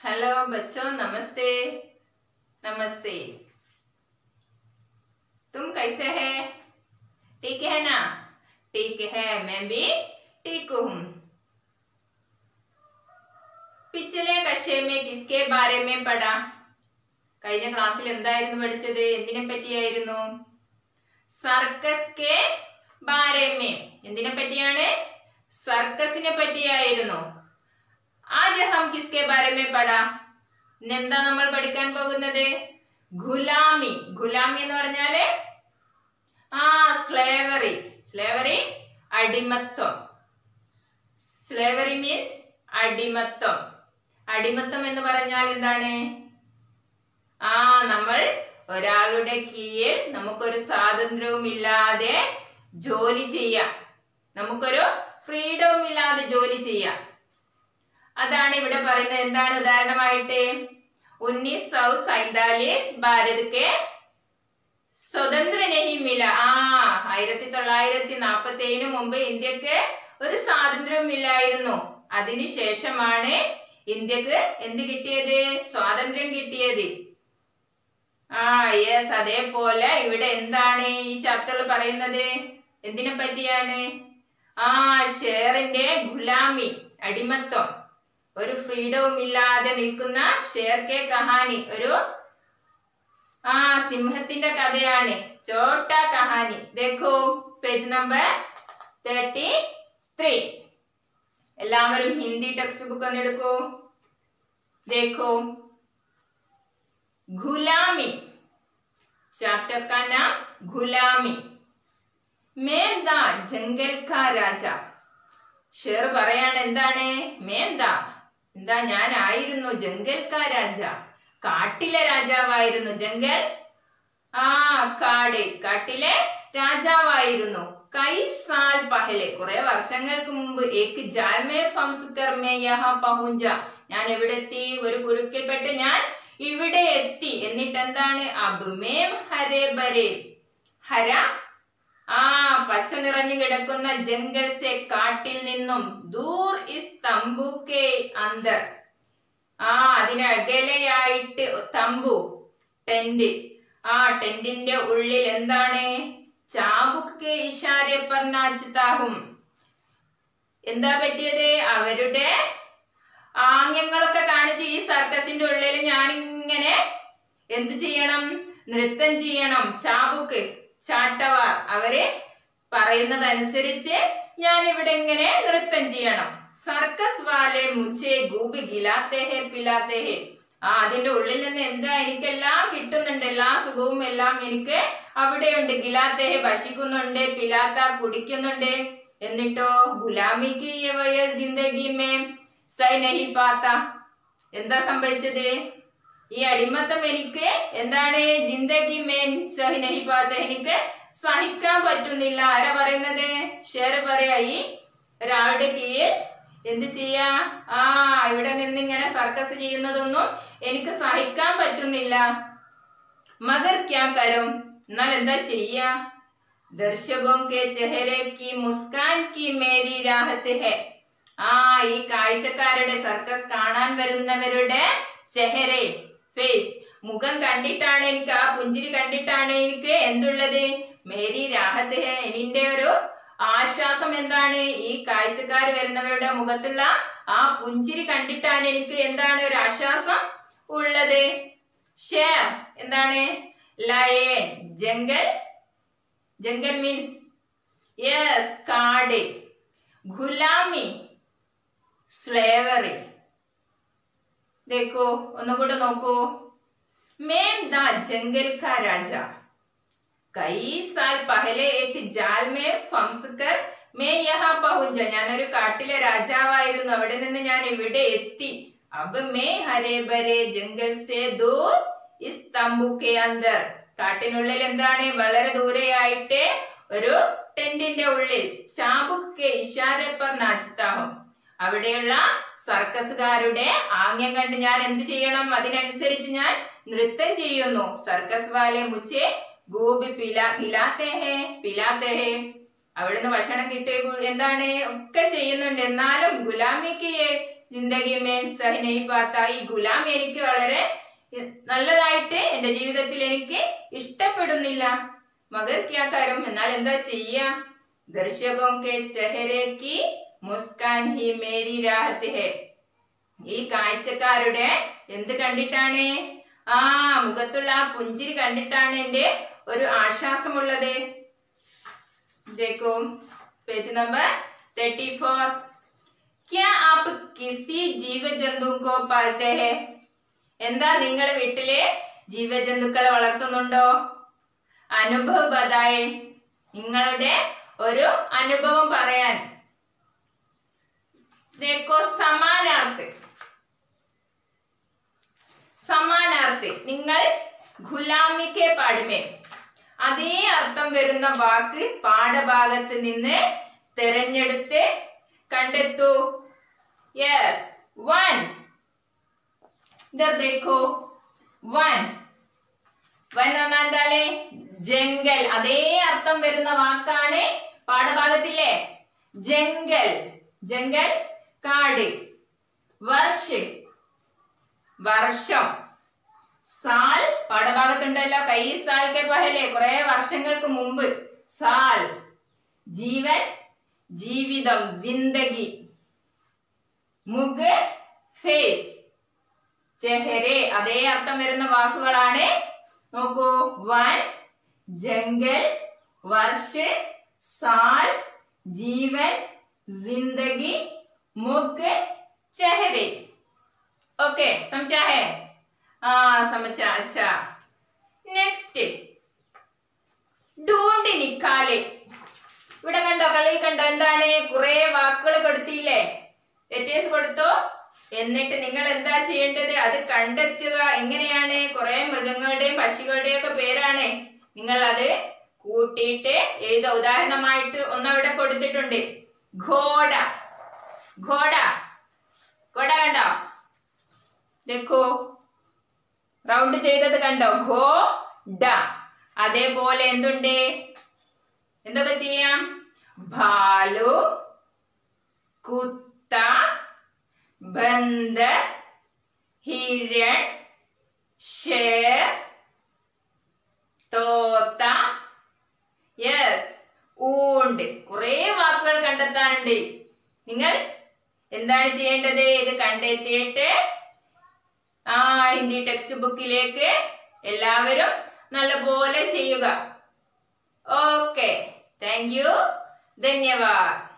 hello बच्चों नमस्ते नमस्ते तुम कैसे है ठीक है ना ठीक है मैं भी ठीक हूँ പിച്ചിലെ കക്ഷേമേ കിസ്കെ ബാരമേ പടാ കഴിഞ്ഞ ക്ലാസ്സിൽ എന്തായിരുന്നു പഠിച്ചത് എന്തിനെ പറ്റിയായിരുന്നു സർക്കസ് കെ ബാരമേ എന്തിനെ പറ്റിയാണ് സർക്കസിനെ പറ്റിയായിരുന്നു ആജ് ഹം കിസ്കെ ബാരമേ പടാ ഇന്ന് എന്താ നമ്മൾ പഠിക്കാൻ പോകുന്നത് ഗുലാമി ഗുലാമി എന്ന് പറഞ്ഞാല് ആ സ്ലേവറി സ്ലേവറി അടിമത്വം സ്ലേവറി മീൻസ് അടിമത്വം അടിമത്വം എന്ന് പറഞ്ഞാൽ എന്താണ് ആ നമ്മൾ ഒരാളുടെ കീഴിൽ നമുക്കൊരു സ്വാതന്ത്ര്യവും ഇല്ലാതെ ജോലി ചെയ്യാം നമുക്കൊരു ഫ്രീഡവും ഇല്ലാതെ ജോലി ചെയ്യാം അതാണ് ഇവിടെ പറയുന്നത് എന്താണ് ഉദാഹരണമായിട്ട് ഉന്നീസ് സൗ സൈതാലിസ് ഭാരത് കെ സ്വതന്ത്ര നഹി മില ആ ആയിരത്തി തൊള്ളായിരത്തി നാപ്പത്തി ഏഴിന് മുമ്പ് ഇന്ത്യക്ക് ഒരു സ്വാതന്ത്ര്യവും ഇല്ലായിരുന്നു അതിനുശേഷമാണ് ഇന്ത്യക്ക് എന്ത് കിട്ടിയത് സ്വാതന്ത്ര്യം കിട്ടിയത് ആ യെസ് അതേപോലെ ഇവിടെ എന്താണ് ഈ ചാപ്റ്ററിൽ പറയുന്നത് എന്തിനെ പറ്റിയാണ് ആ ഷെയറിന്റെ ഗുലാമി അടിമത്വം ഒരു ഫ്രീഡവും ഇല്ലാതെ നിൽക്കുന്ന ഷേർ കെ കഹാനി ഒരു ആ സിംഹത്തിന്റെ കഥയാണ് ചോട്ട കഹാനി ദേഖോ പേജ് നമ്പർ തേർട്ടി ത്രീ എല്ലാവരും ഹിന്ദി ടെക്സ്റ്റ് ബുക്ക് ഒന്ന് എടുക്കൂ ദേഖോ ഗുലാമി ചാപ്റ്റർ का नाम ഗുലാമി മേം ദാ ജംഗൽ കാ രാജ ഷേർ പറയാണ് എന്താണ് മേം ദാ എന്താ ഞാനായിരുന്നു ജംഗൽ കാ രാജ കാട്ടിലെ രാജാവായിരുന്നു ജംഗൽ ആ കാട് കാട്ടിലെ രാജാവായിരുന്നു കൈ സാൽ പഹലെ കുറെ വർഷങ്ങൾക്ക് മുമ്പ് ഏക്ക് ജാൽമേ ഫംസ്കർ മേ യഹാ പഹുഞ്ച ഞാൻ എവിടെ എത്തി ഒരു കുരുക്കിൽപ്പെട്ട് ഞാൻ ഇവിടെ എത്തി എന്നിട്ട് എന്താണ് അബുമേം ഹരേ ബരേ ഹര ആ പച്ച നിറഞ്ഞു കിടക്കുന്ന ജംഗൽ സെ കാട്ടിൽ നിന്നും ദൂർ ഇസ് തമ്പു കെ അന്തർ ആ അതിനകലെയായിട്ട് തമ്പു ടെന്റ് ആ ടെന്റിന്റെ ഉള്ളിൽ എന്താണ് ചാബുക്ക് കെ ഇഷാരെ പറഞ്ഞാച്ചുതാഹും എന്താ പറ്റിയത് അവരുടെ ആംഗ്യങ്ങളൊക്കെ കാണിച്ച് ഈ സർക്കസിന്റെ ഉള്ളിൽ ഞാനിങ്ങനെ എന്ത് ചെയ്യണം നൃത്തം ചെയ്യണം ചാബുക്ക് ചാട്ടവാർ അവര് പറയുന്നതനുസരിച്ച് ഞാൻ ഇവിടെ ഇങ്ങനെ നൃത്തം ചെയ്യണം സർക്കസ് വാലെ മുച്ചേ ഗൂബി ഗിലാത്തേ ഹേ പിലാത്തേ ഹേ ആ അതിന്റെ ഉള്ളിൽ നിന്ന് എന്താ എനിക്കെല്ലാം കിട്ടുന്നുണ്ട് എല്ലാ സുഖവും എല്ലാം എനിക്ക് അവിടെയുണ്ട് ഗിലാത്തേ ഹേ ഭക്ഷിക്കുന്നുണ്ട് പിലാത്ത കുടിക്കുന്നുണ്ട് എന്നിട്ടോ ഗുലാമിക്ക് യവയ ജിന്ദഗി മേ സൈ നഹി പാത്ത എന്താ സംഭവിച്ചത് ഈ അടിമത്തം എനിക്ക് എന്താണ് ജിന്ദഗി മേൻ സഹി നഹി പാത്ത എനിക്ക് സഹിക്കാൻ പറ്റുന്നില്ല ആരാ പറയുന്നത് ഷേർ പറയാ ഈ ഒരാളുടെ കീഴിൽ എന്ത് ചെയ്യാ ആ ഇവിടെ നിന്ന് ഇങ്ങനെ സർക്കസ് ചെയ്യുന്നതൊന്നും എനിക്ക് സഹിക്കാൻ പറ്റുന്നില്ല മകർ ക്യാ കരും എന്നാൽ എന്താ ചെയ്യാ ദർശകോ കെ ചെഹരെ കി മുസ്കാൻ കി മേരി രാഹത്ത് ഹെ ആ ഈ കാഴ്ചക്കാരുടെ സർക്കസ് കാണാൻ വരുന്നവരുടെ ചെഹരെ ഫേസ് മുഖം കണ്ടിട്ടാണ് എനിക്ക് ആ പുഞ്ചിരി കണ്ടിട്ടാണ് എനിക്ക് എന്തുള്ളത് മേരി രാഹത്ത് ഹെ എനിന്റെ ഒരു ആശ്വാസം എന്താണ് ഈ കാഴ്ചക്കാർ വരുന്നവരുടെ മുഖത്തുള്ള ആ പുഞ്ചിരി കണ്ടിട്ടാണ് എനിക്ക് എന്താണ് ഒരു ആശ്വാസം ഉള്ളത് ഷേർ എന്താണ് ലയൻ ജംഗൽ ജംഗൽ മീൻസ് യെസ് കാട് ഗുലാമി സ്ലേവറി ദേക്കോ ഒന്നുകൂടെ നോക്കൂ മേം ദ ജംഗൽ കാ രാജ കൈ സാൽ പഹലെ ഏക്ക് ജാൽ മേ ഫംസ്കർ മേ യഹാ പഹുഞ്ച ഞാനൊരു കാട്ടിലെ രാജാവായിരുന്നു അവിടെ നിന്ന് ഞാൻ ഇവിടെ എത്തി അബ് മേ ഹരേ ബരേ ജംഗൽ സേ ദൂർ ഇസ് തമ്പു കെ അന്തർ കാട്ടിനുള്ളിൽ എന്താണ് വളരെ ദൂരെയായിട്ട് ഒരു ടെന്റിന്റെ ഉള്ളിൽ ചാബുക്ക് കെ ഇഷാരെ പർ നാച്ചിത്താഹും അവിടെയുള്ള സർക്കസുകാരുടെ ആംഗ്യം കണ്ട് ഞാൻ എന്ത് ചെയ്യണം അതിനനുസരിച്ച് ഞാൻ നൃത്തം ചെയ്യുന്നു സർക്കസ് വാലെ മുച്ചേ ഗോപി പില പിലാത്തേ ഹേ പിലാത്തേ ഹേ അവിടുന്ന് ഭക്ഷണം കിട്ടുക എന്താണ് ഒക്കെ ചെയ്യുന്നുണ്ട് എന്നാലും ഗുലാമിക്ക് യേ ജിന്ദഗി മേ സഹിനൈ പാത്ത ഈ ഗുലാം എനിക്ക് വളരെ നല്ലതായിട്ട് എന്റെ ജീവിതത്തിൽ എനിക്ക് ഇഷ്ടപ്പെടുന്നില്ല മകർ ക്യാ കാര്യം എന്നാൽ എന്താ ചെയ്യാ ദർശകോ കെ ചെഹരേക്ക് മുസ്കാൻ ഹി മേരി രാഹത്ത് ഹേ ഈ കാഴ്ചക്കാരുടെ എന്ത് കണ്ടിട്ടാണ് ആ മുഖത്തുള്ള ആ പുഞ്ചിരി കണ്ടിട്ടാണ് എന്റെ ഒരു ആശ്വാസമുള്ളത് देखो पेज नंबर थर्टी फोर क्या आप किसी जीव जंतु को पालते हैं എന്താ നിങ്ങൾ വീട്ടില് ജീവജന്തുക്കളെ വളർത്തുന്നുണ്ടോ അനുഭവ ബതായെ നിങ്ങളുടെ ഒരു അനുഭവം പറയാൻ देखो സമാനാർത്ഥ് സമാനാർത്ഥ് നിങ്ങൾ ഗുലാമിക്കെ പാടുമേ അതേ അർത്ഥം വരുന്ന വാക്ക് പാഠഭാഗത്ത് നിന്ന് തിരഞ്ഞെടുത്ത് കണ്ടെത്തൂ യെസ് വൺ देखो വൺ വൻ എന്നാ എന്താണ് ജംഗൽ അതേ അർത്ഥം വരുന്ന വാക്കാണ് പാഠഭാഗത്തിലെ ജംഗൽ ജംഗൽ കാട് വർഷ വർഷം സാൽ പാഠഭാഗത്തുണ്ടല്ലോ കൈ സാൽ കെ പഹലെ കുറെ വർഷങ്ങൾക്ക് മുമ്പ് സാൽ ജീവൻ ജീവിതം ജിന്ദഗി മുഗ് ഫേസ് ചെഹരെ അതേ അർത്ഥം വരുന്ന വാക്കുകളാണ് നോക്കൂ വൻ ജംഗൽ വർഷ സാൽ ജീവൻ जिंदगी मुख चेहरे ओके समझा है हाँ समझा अच्छा നെക്സ്റ്റ് ഡൂണ്ടി നിക്കാലെ ഇവിടെ കണ്ടോ കളിയിൽ കണ്ടോ എന്താണ് കുറെ വാക്കുകൾ കൊടുത്തില്ലേ ലെറ്റേഴ്സ് കൊടുത്തു എന്നിട്ട് നിങ്ങൾ എന്താ ചെയ്യേണ്ടത് അത് കണ്ടെത്തുക എങ്ങനെയാണ് കുറെ മൃഗങ്ങളുടെയും പക്ഷികളുടെയും ഒക്കെ പേരാണ് നിങ്ങൾ അത് കൂട്ടിയിട്ട് എഴുത ഉദാഹരണമായിട്ട് ഒന്നവിടെ കൊടുത്തിട്ടുണ്ട് ഘോട ഘോട ഘോട കണ്ടോ देखो റൗണ്ട് ചെയ്തത് കണ്ടോ ഘോ ഡ അതേപോലെ എന്തുണ്ട് എന്തൊക്കെ ചെയ്യാം ഭാലു കുത്ത ബന്ദർ ഹിരൺ ഷേർ തോത്ത യെസ് ഊണ്ട് കുറെ വാക്കുകൾ കണ്ടെത്താനുണ്ട് നിങ്ങൾ എന്താണ് ചെയ്യേണ്ടത് ഇത് കണ്ടെത്തിയിട്ട് ആ ഹിന്ദി ടെക്സ്റ്റ് ബുക്കിലേക്ക് എല്ലാവരും നല്ലപോലെ ചെയ്യുക ഓക്കെ താങ്ക് യു ധന്യവാദ്